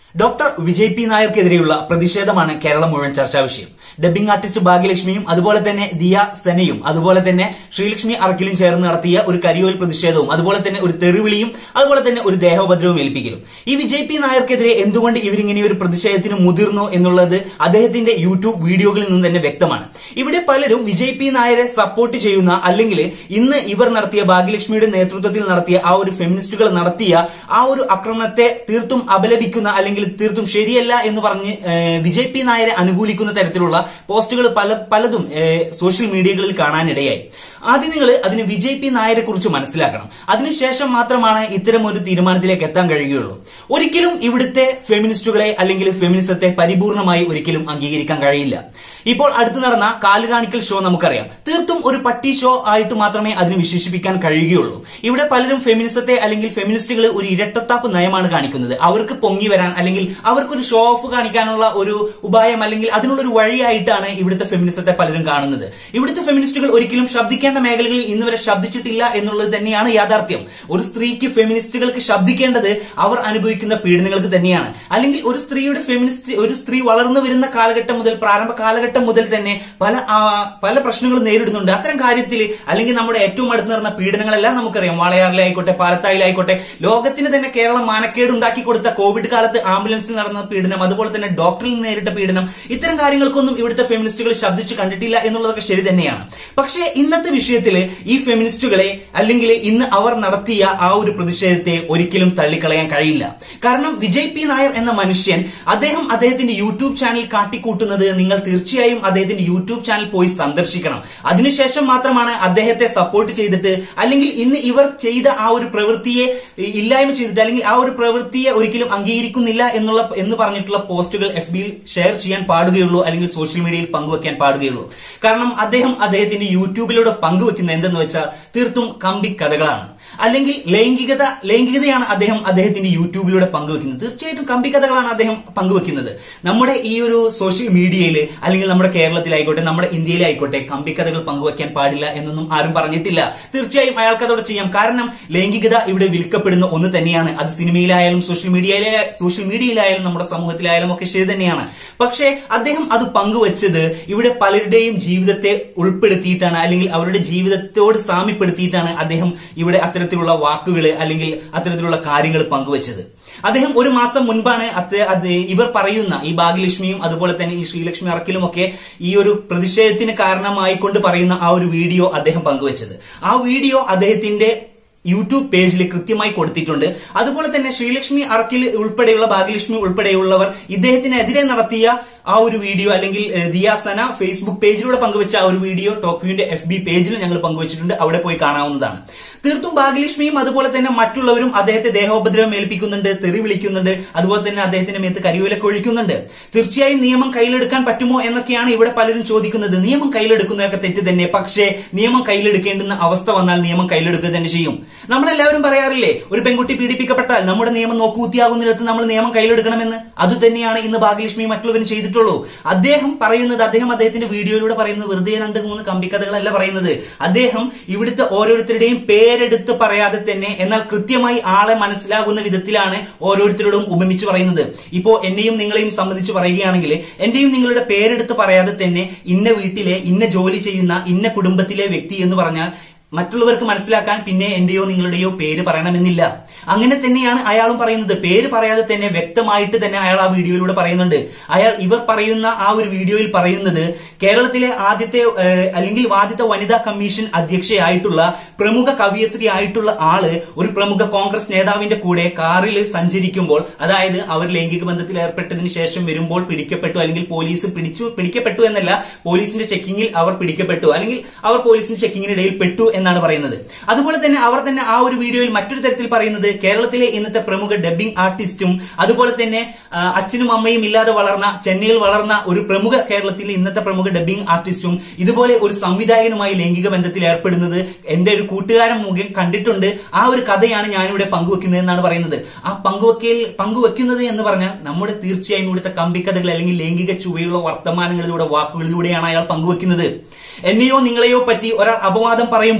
doctor Vijay P നായർക്കെതിരെയുള്ള പ്രതിഷേധമാണ് കേരളം മുഴുവൻ ചർച്ചാ വിഷയം ഡബ്ബിംഗ് ആർട്ടിസ്റ്റ് ഭാഗ്യലക്ഷ്മിയും അതുപോലെ തന്നെ ദിയ സെനയും അതുപോലെ തന്നെ ശ്രീലക്ഷ്മി അറക്കിലും ചേർന്ന് നടത്തിയ ഒരു കരിയോൽ പ്രതിഷേധവും അതുപോലെ തന്നെ ഒരു തെറിവിളിയും അതുപോലെ തന്നെ ഒരു ദേഹോപദ്രവവും ഏൽപ്പിക്കലും ഈ വിജയ് പി നായർക്കെതിരെ എന്തുകൊണ്ട് ഇവരിങ്ങനെ ഒരു പ്രതിഷേധത്തിന് മുതിർന്നു എന്നുള്ളത് അദ്ദേഹത്തിന്റെ യൂട്യൂബ് വീഡിയോകളിൽ നിന്ന് തന്നെ വ്യക്തമാണ് ഇവിടെ പലരും വിജയ് പി നായരെ സപ്പോർട്ട് ചെയ്യുന്ന അല്ലെങ്കിൽ ഇന്ന് ഇവർ നടത്തിയ ഭാഗ്യലക്ഷ്മിയുടെ നേതൃത്വത്തിൽ നടത്തിയ ആ ഒരു ഫെമിനിസ്റ്റുകൾ നടത്തിയ ആ ഒരു ആക്രമണത്തെ തീർത്തും അപലപിക്കുന്ന അല്ലെങ്കിൽ തീർത്തും ശരിയല്ല എന്ന് പറഞ്ഞ് ഏഹ്, വിജയ് പി നായരെ അനുകൂലിക്കുന്ന തരത്തിലുള്ള പോസ്റ്റുകൾ പല പലതും ഏഹ്, സോഷ്യൽ മീഡിയകളിൽ കാണാനിടയായി ആദ്യം നിങ്ങൾ അതിന് വിജയ് പി നായരെ കുറിച്ച് മനസ്സിലാക്കണം അതിനുശേഷം മാത്രമാണ് ഇത്തരം ഒരു തീരുമാനത്തിലേക്ക് എത്താൻ കഴിയുകയുള്ളൂ ഒരിക്കലും ഇവിടുത്തെ ഫെമിനിസ്റ്റുകളെ അല്ലെങ്കിൽ ഫെമിനിസത്തെ പരിപൂർണമായി ഒരിക്കലും അംഗീകരിക്കാൻ കഴിയില്ല ഇപ്പോൾ അടുത്ത് നടന്ന കാലുകാണിക്കൽ ഷോ നമുക്കറിയാം തീർത്തും ഒരു പട്ടി ഷോ ആയിട്ട് മാത്രമേ അതിന് വിശേഷിപ്പിക്കാൻ കഴിയുകയുള്ളൂ ഇവിടെ പലരും ഫെമിനിസത്തെ അല്ലെങ്കിൽ ഫെമിനിസ്റ്റുകൾ ഒരു ഇരട്ടത്താപ്പ് നയമാണ് കാണിക്കുന്നത് അവർക്ക് പൊങ്ങി വരാൻ അല്ലെങ്കിൽ അവർക്കൊരു ഷോ ഓഫ് കാണിക്കാനുള്ള ഒരു ഉപായം അല്ലെങ്കിൽ അതിനുള്ള ഒരു വഴിയായിട്ടാണ് ഇവിടുത്തെ ഫെമിനിസത്തെ പലരും കാണുന്നത് ഇവിടുത്തെ ഫെമിനിസ്റ്റുകൾ ഒരിക്കലും ശബ്ദിക്കേണ്ട മേഖലകളിൽ ഇന്ന് വരെ ശബ്ദിച്ചിട്ടില്ല എന്നുള്ളത് തന്നെയാണ് യാഥാർത്ഥ്യം ഒരു സ്ത്രീക്ക് ഫെമിനിസ്റ്റുകൾക്ക് ശബ്ദിക്കേണ്ടത് അവർ അനുഭവിക്കുന്ന പീഡനങ്ങൾക്ക് തന്നെയാണ് അല്ലെങ്കിൽ ഒരു സ്ത്രീയുടെ ഫെമിനിസ്റ്റ് ഒരു സ്ത്രീ വളർന്നു വരുന്ന കാലഘട്ടം മുതൽ പ്രാരംഭ കാലഘട്ടം മുതൽ തന്നെ പല ആ, പല പ്രശ്നങ്ങളും നേരിടുന്നുണ്ട് അത്തരം കാര്യത്തിൽ അല്ലെങ്കിൽ നമ്മുടെ ഏറ്റവും അടുത്ത് നടന്ന പീഡനങ്ങളെല്ലാം നമുക്കറിയാം വാളയാറിലായിക്കോട്ടെ പാലത്തായിലായിക്കോട്ടെ ലോകത്തിന് തന്നെ കേരളം മാനക്കേട് ഉണ്ടാക്കി കൊടുത്ത കോവിഡ് കാലത്ത് ആംബുലൻസിൽ നടന്ന പീഡനം അതുപോലെ തന്നെ ഡോക്ടറിൽ നിന്ന് നേരിട്ട പീഡനം ഇത്തരം കാര്യങ്ങൾക്കൊന്നും ഇവിടുത്തെ ഫെമിനിസ്റ്റുകൾ ശബ്ദിച്ചു കണ്ടിട്ടില്ല എന്നുള്ളതൊക്കെ ശരി തന്നെയാണ് പക്ഷേ ഇന്നത്തെ വിഷയത്തിൽ ഈ ഫെമിനിസ്റ്റുകളെ അല്ലെങ്കിൽ ഇന്ന് അവർ നടത്തിയ ആ ഒരു പ്രതിഷേധത്തെ ഒരിക്കലും തള്ളിക്കളയാൻ കഴിയില്ല കാരണം വിജയ് പി നായർ എന്ന മനുഷ്യൻ അദ്ദേഹം അദ്ദേഹത്തിന്റെ യൂട്യൂബ് ചാനൽ കാട്ടിക്കൂട്ടുന്നത് നിങ്ങൾ തീർച്ചയായും അദ്ദേഹത്തിന്റെ യൂട്യൂബ് ചാനൽ പോയി സന്ദർശിക്കണം അതിനുശേഷം മാത്രമാണ് അദ്ദേഹത്തെ സപ്പോർട്ട് ചെയ്തിട്ട് അല്ലെങ്കിൽ ഇന്ന് ഇവർ ചെയ്ത ആ ഒരു പ്രവൃത്തിയെ ഇല്ലായ്മ ചെയ്തിട്ട് അല്ലെങ്കിൽ ആ ഒരു പ്രവൃത്തിയെ ഒരിക്കലും അംഗീകരിക്കുന്നില്ല എന്നുള്ള എന്ന് പറഞ്ഞിട്ടുള്ള പോസ്റ്റുകൾ എഫ് ബിയിൽ ഷെയർ ചെയ്യാൻ പാടുകയുള്ളൂ അല്ലെങ്കിൽ സോഷ്യൽ മീഡിയയിൽ പങ്കുവെക്കാൻ പാടുകയുള്ളൂ കാരണം അദ്ദേഹം അദ്ദേഹത്തിന്റെ യൂട്യൂബിലൂടെ പങ്കുവെക്കുന്ന എന്തെന്ന് വെച്ചാൽ തീർത്തും കമ്പി കഥകളാണ് അല്ലെങ്കിൽ ലൈംഗികത ലൈംഗികതയാണ് അദ്ദേഹം അദ്ദേഹത്തിന്റെ യൂട്യൂബിലൂടെ പങ്കുവെക്കുന്നത് തീർച്ചയായിട്ടും കമ്പി കഥകളാണ് അദ്ദേഹം പങ്കുവെക്കുന്നത് നമ്മുടെ ഈ ഒരു സോഷ്യൽ മീഡിയയിൽ അല്ലെങ്കിൽ നമ്മുടെ കേരളത്തിലായിക്കോട്ടെ നമ്മുടെ ഇന്ത്യയിലായിക്കോട്ടെ കമ്പി കഥകൾ പങ്കുവെക്കാൻ പാടില്ല എന്നൊന്നും ആരും പറഞ്ഞിട്ടില്ല തീർച്ചയായും അയാൾക്ക് അതോടെ ചെയ്യാം കാരണം ലൈംഗികത ഇവിടെ വിൽക്കപ്പെടുന്ന ഒന്ന് തന്നെയാണ് അത് സിനിമയിലായാലും സോഷ്യൽ മീഡിയയിലെ സോഷ്യൽ മീഡിയയിലായാലും നമ്മുടെ സമൂഹത്തിലായാലും ഒക്കെ ശരി തന്നെയാണ് പക്ഷേ അദ്ദേഹം അത് പങ്കുവച്ചത് ഇവിടെ പലരുടെയും ജീവിതത്തെ ഉൾപ്പെടുത്തിയിട്ടാണ് അല്ലെങ്കിൽ അവരുടെ ജീവിതത്തോട് സാമ്യപ്പെടുത്തിയിട്ടാണ് അദ്ദേഹം ഇവിടെ അത്തരത്തിലുള്ള വാക്കുകൾ അല്ലെങ്കിൽ അത്തരത്തിലുള്ള കാര്യങ്ങൾ പങ്കുവച്ചത് അദ്ദേഹം ഒരു മാസം മുൻപാണ് അത്ത- അത് ഇവർ പറയുന്ന ഈ ഭാഗ്യലക്ഷ്മിയും അതുപോലെ തന്നെ ഈ ശ്രീലക്ഷ്മി അറക്കിലും ഒക്കെ ഈ ഒരു പ്രതിഷേധത്തിന് കാരണമായിക്കൊണ്ട് പറയുന്ന ആ ഒരു വീഡിയോ അദ്ദേഹം പങ്കുവച്ചത് ആ വീഡിയോ അദ്ദേഹത്തിന്റെ യൂട്യൂബ് പേജിൽ കൃത്യമായി കൊടുത്തിട്ടുണ്ട് അതുപോലെ തന്നെ ശ്രീലക്ഷ്മി അറക്കിൽ ഉൾപ്പെടെയുള്ള ഭാഗ്യലക്ഷ്മി ഉൾപ്പെടെയുള്ളവർ ഇദ്ദേഹത്തിനെതിരെ നടത്തിയ ആ ഒരു വീഡിയോ അല്ലെങ്കിൽ ഏഹ്, ദിയാസന ഫേസ്ബുക്ക് പേജിലൂടെ പങ്കുവച്ച ആ ഒരു വീഡിയോ ടോക്യുവിന്റെ എഫ് ബി പേജിൽ ഞങ്ങൾ പങ്കുവച്ചിട്ടുണ്ട് അവിടെ പോയി കാണാവുന്നതാണ് തീർത്തും ഭാഗ്യലക്ഷ്മിയും അതുപോലെ തന്നെ മറ്റുള്ളവരും അദ്ദേഹത്തെ ദേഹോപദ്രവം ഏൽപ്പിക്കുന്നുണ്ട് തെറി വിളിക്കുന്നുണ്ട് അതുപോലെ തന്നെ അദ്ദേഹത്തിന്റെ മേത്ത് കരിവേലൊക്കെ ഒഴിക്കുന്നുണ്ട് തീർച്ചയായും നിയമം കയ്യിലെടുക്കാൻ പറ്റുമോ എന്നൊക്കെയാണ് ഇവിടെ പലരും ചോദിക്കുന്നത് നിയമം കയ്യിലെടുക്കുന്നതൊക്കെ തെറ്റ് തന്നെ പക്ഷേ നിയമം കയ്യിലെടുക്കേണ്ടുന്ന അവസ്ഥ വന്നാൽ നിയമം കയ്യിലെടുക്കുക തന്നെ ചെയ്യും നമ്മളെല്ലാവരും പറയാറില്ലേ ഒരു പെൺകുട്ടി പീഡിപ്പിക്കപ്പെട്ടാൽ നമ്മുടെ നിയമം നോക്കുകുത്തിയാകുന്നിടത്ത് നമ്മൾ നിയമം കയ്യിലെടുക്കണമെന്ന് അത് തന്നെയാണ് ഇന്ന് ഭാഗ്യലക്ഷ്മി മറ്റുള്ളവരും ചെയ്തിട്ടുള്ളൂ അദ്ദേഹം പറയുന്നത് അദ്ദേഹം അദ്ദേഹത്തിന്റെ വീഡിയോയിലൂടെ പറയുന്നത് വെറുതെ രണ്ട് മൂന്ന് കമ്പിക്കഥകളല്ല പറയുന്നത് അദ്ദേഹം ഇവിടുത്തെ ഓരോരുത്തരുടെയും പേരെടുത്ത് പറയാതെ തന്നെ എന്നാൽ കൃത്യമായി ആളെ മനസ്സിലാകുന്ന വിധത്തിലാണ് ഓരോരുത്തരോടും ഉപമിച്ച് പറയുന്നത് ഇപ്പോ എന്നെയും നിങ്ങളെയും സംബന്ധിച്ച് പറയുകയാണെങ്കിൽ എന്റെയും നിങ്ങളുടെ പേരെടുത്ത് പറയാതെ തന്നെ ഇന്ന വീട്ടിലെ ഇന്ന ജോലി ചെയ്യുന്ന ഇന്ന കുടുംബത്തിലെ വ്യക്തി എന്ന് പറഞ്ഞാൽ മറ്റുള്ളവർക്ക് മനസ്സിലാക്കാൻ പിന്നെ എന്റെയോ നിങ്ങളുടെയോ പേര് പറയണമെന്നില്ല അങ്ങനെ തന്നെയാണ് അയാളും പറയുന്നത് പേര് പറയാതെ തന്നെ വ്യക്തമായിട്ട് തന്നെ അയാൾ ആ വീഡിയോയിലൂടെ പറയുന്നുണ്ട് അയാൾ ഇവർ പറയുന്ന ആ ഒരു വീഡിയോയിൽ പറയുന്നത് കേരളത്തിലെ ആദ്യത്തെ ഏഹ്, അല്ലെങ്കിൽ ആദ്യത്തെ വനിതാ കമ്മീഷൻ അധ്യക്ഷയായിട്ടുള്ള പ്രമുഖ കവിയത്രി ആയിട്ടുള്ള ആള് ഒരു പ്രമുഖ കോൺഗ്രസ് നേതാവിന്റെ കൂടെ കാറിൽ സഞ്ചരിക്കുമ്പോൾ അതായത് അവർ ലൈംഗിക ബന്ധത്തിൽ ഏർപ്പെട്ടതിന് ശേഷം വരുമ്പോൾ പിടിക്കപ്പെട്ടു അല്ലെങ്കിൽ പോലീസ് പിടിച്ചു പിടിക്കപ്പെട്ടു എന്നല്ല പോലീസിന്റെ ചെക്കിങ്ങിൽ അവർ പിടിക്കപ്പെട്ടു അല്ലെങ്കിൽ അവർ പോലീസിന്റെ ചെക്കിങ്ങിനിടയിൽ പെട്ടു എന്നാണ് പറയുന്നത് അതുപോലെ തന്നെ അവർ തന്നെ ആ ഒരു വീഡിയോയിൽ മറ്റൊരു തരത്തിൽ പറയുന്നത് കേരളത്തിലെ ഇന്നത്തെ പ്രമുഖ ഡബ്ബിംഗ് ആർട്ടിസ്റ്റും അതുപോലെ തന്നെ ആ, അച്ഛനും അമ്മയും ഇല്ലാതെ വളർന്ന ചെന്നൈയിൽ വളർന്ന ഒരു പ്രമുഖ കേരളത്തിലെ ഇന്നത്തെ പ്രമുഖ ഡബ്ബിംഗ് ആർട്ടിസ്റ്റും ഇതുപോലെ ഒരു സംവിധായകനുമായി ലൈംഗിക ബന്ധത്തിൽ ഏർപ്പെടുന്നത് എന്റെ ഒരു കൂട്ടുകാരൻ മുഖേന കണ്ടിട്ടുണ്ട് ആ ഒരു കഥയാണ് ഞാനിവിടെ പങ്കുവെക്കുന്നത് എന്നാണ് പറയുന്നത് ആ പങ്കുവെക്കൽ പങ്കുവെക്കുന്നത് എന്ന് പറഞ്ഞാൽ നമ്മുടെ തീർച്ചയായും ഇവിടുത്തെ കമ്പിക്കഥകൾ അല്ലെങ്കിൽ ലൈംഗിക ചുവയുള്ള വർത്തമാനങ്ങളിലൂടെ വാക്കുകളിലൂടെയാണ് അയാൾ പങ്കുവെക്കുന്നത് എന്നെയോ നിങ്ങളെയോ പറ്റി ഒരാൾ അപവാദം പറയുമ്പോൾ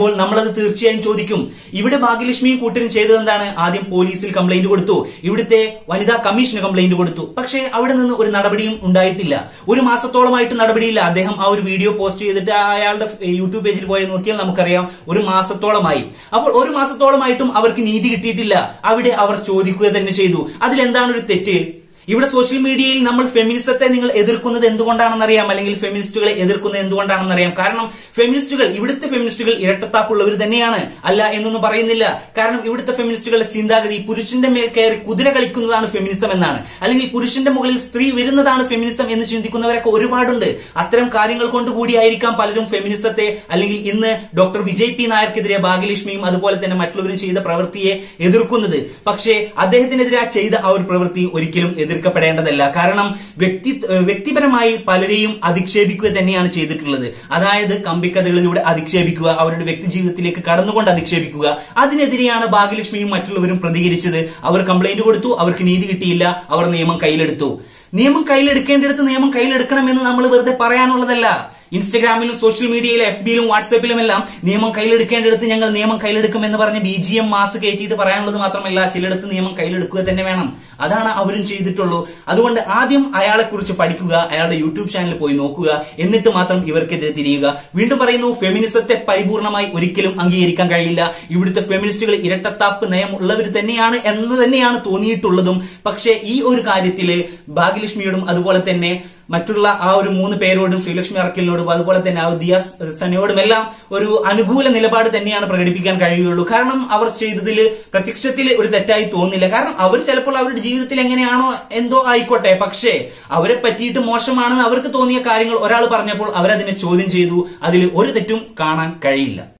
പറയുമ്പോൾ നമ്മളത് തീർച്ചയായും ചോദിക്കും ഇവിടെ ഭാഗ്യലക്ഷ്മിയും കൂട്ടരും ചെയ്തത് എന്താണ് ആദ്യം പോലീസിൽ കംപ്ലൈന്റ് കൊടുത്തു ഇവിടുത്തെ വനിതാ കമ്മീഷന് കംപ്ലൈന്റ് കൊടുത്തു പക്ഷേ അവിടെ നിന്ന് ഒരു നടപടിയും ഉണ്ടായിട്ടില്ല ഒരു മാസത്തോളമായിട്ട് നടപടിയില്ല അദ്ദേഹം ആ ഒരു വീഡിയോ പോസ്റ്റ് ചെയ്തിട്ട് അയാളുടെ യൂട്യൂബ് പേജിൽ പോയി നോക്കിയാൽ നമുക്കറിയാം ഒരു മാസത്തോളമായി അപ്പോൾ ഒരു മാസത്തോളമായിട്ടും അവർക്ക് നീതി കിട്ടിയിട്ടില്ല അവിടെ അവർ ചോദിക്കുക തന്നെ ചെയ്തു അതിലെന്താണ് ഒരു തെറ്റ് ഇവിടെ സോഷ്യൽ മീഡിയയിൽ നമ്മൾ ഫെമിനിസത്തെ നിങ്ങൾ എതിർക്കുന്നത് എന്തുകൊണ്ടാണെന്നറിയാം അല്ലെങ്കിൽ ഫെമിനിസ്റ്റുകളെ എതിർക്കുന്നത് എന്തുകൊണ്ടാണെന്നറിയാം കാരണം ഫെമിനിസ്റ്റുകൾ ഇവിടുത്തെ ഫെമിനിസ്റ്റുകൾ ഇരട്ടത്താപ്പുള്ളവർ തന്നെയാണ് അല്ല എന്നൊന്നും പറയുന്നില്ല കാരണം ഇവിടുത്തെ ഫെമിനിസ്റ്റുകളുടെ ചിന്താഗതി പുരുഷന്റെ മേൽ കയറി കുതിര കളിക്കുന്നതാണ് ഫെമിനിസം എന്നാണ് അല്ലെങ്കിൽ പുരുഷന്റെ മുകളിൽ സ്ത്രീ വരുന്നതാണ് ഫെമിനിസം എന്ന് ചിന്തിക്കുന്നവരൊക്കെ ഒരുപാടുണ്ട് അത്തരം കാര്യങ്ങൾ കൊണ്ട് കൂടിയായിരിക്കാം പലരും ഫെമിനിസത്തെ അല്ലെങ്കിൽ ഇന്ന് ഡോക്ടർ വിജയ് പി നായർക്കെതിരെ ഭാഗ്യലക്ഷ്മിയും അതുപോലെ തന്നെ മറ്റുള്ളവരും ചെയ്ത പ്രവൃത്തിയെ എതിർക്കുന്നത് പക്ഷേ അദ്ദേഹത്തിനെതിരെ ആ ചെയ്ത ആ ഒരു പ്രവൃത്തി ഒരിക്കലും എതിർക്കപ്പെടേണ്ടതല്ല കാരണം വ്യക്തി വ്യക്തിപരമായി പലരെയും അധിക്ഷേപിക്കുക തന്നെയാണ് ചെയ്തിട്ടുള്ളത് അതായത് കമ്പിക്കഥകളിലൂടെ അധിക്ഷേപിക്കുക അവരുടെ വ്യക്തി ജീവിതത്തിലേക്ക് കടന്നുകൊണ്ട് അധിക്ഷേപിക്കുക അതിനെതിരെയാണ് ഭാഗ്യലക്ഷ്മിയും മറ്റുള്ളവരും പ്രതികരിച്ചത് അവർ കംപ്ലൈന്റ് കൊടുത്തു അവർക്ക് നീതി കിട്ടിയില്ല അവർ നിയമം കയ്യിലെടുത്തു നിയമം കയ്യിലെടുക്കേണ്ടിടത്ത് നിയമം കയ്യിലെടുക്കണമെന്ന് നമ്മൾ വെറുതെ പറയാനുള്ളതല്ല ഇൻസ്റ്റഗ്രാമിലും സോഷ്യൽ മീഡിയയിലും എഫ് ബിയിലും വാട്സാപ്പിലും എല്ലാം നിയമം കയ്യിലെടുക്കേണ്ടിടത്ത് ഞങ്ങൾ നിയമം കയ്യിലെടുക്കും എന്ന് പറഞ്ഞ് ബി ജി എം മാസ് കയറ്റിയിട്ട് പറയാനുള്ളത് മാത്രമല്ല ചിലയിടത്ത് നിയമം കയ്യിലെടുക്കുക തന്നെ വേണം അതാണ് അവരും ചെയ്തിട്ടുള്ളൂ അതുകൊണ്ട് ആദ്യം അയാളെ കുറിച്ച് പഠിക്കുക അയാളുടെ യൂട്യൂബ് ചാനലിൽ പോയി നോക്കുക എന്നിട്ട് മാത്രം ഇവർക്കെതിരെ തിരിയുക വീണ്ടും പറയുന്നു ഫെമിനിസത്തെ പരിപൂർണമായി ഒരിക്കലും അംഗീകരിക്കാൻ കഴിയില്ല ഇവിടുത്തെ ഫെമിനിസ്റ്റുകൾ ഇരട്ടത്താപ്പ് നയമുള്ളവർ തന്നെയാണ് എന്ന് തന്നെയാണ് തോന്നിയിട്ടുള്ളതും പക്ഷേ ഈ ഒരു കാര്യത്തില് ഭാഗ്യലക്ഷ്മിയോടും അതുപോലെ തന്നെ മറ്റുള്ള ആ ഒരു മൂന്ന് പേരോടും ശ്രീലക്ഷ്മി അറക്കലിനോടും അതുപോലെ തന്നെ ആ ദിയ സനയോടും എല്ലാം ഒരു അനുകൂല നിലപാട് തന്നെയാണ് പ്രകടിപ്പിക്കാൻ കഴിയുള്ളൂ കാരണം അവർ ചെയ്തതിൽ പ്രത്യക്ഷത്തിൽ ഒരു തെറ്റായി തോന്നില്ല കാരണം അവർ ചിലപ്പോൾ അവരുടെ ജീവിതത്തിൽ എങ്ങനെയാണോ എന്തോ ആയിക്കോട്ടെ പക്ഷേ അവരെ പറ്റിയിട്ട് മോശമാണെന്ന് അവർക്ക് തോന്നിയ കാര്യങ്ങൾ ഒരാൾ പറഞ്ഞപ്പോൾ അവരതിനെ ചോദ്യം ചെയ്തു അതിൽ ഒരു തെറ്റും കാണാൻ കഴിയില്ല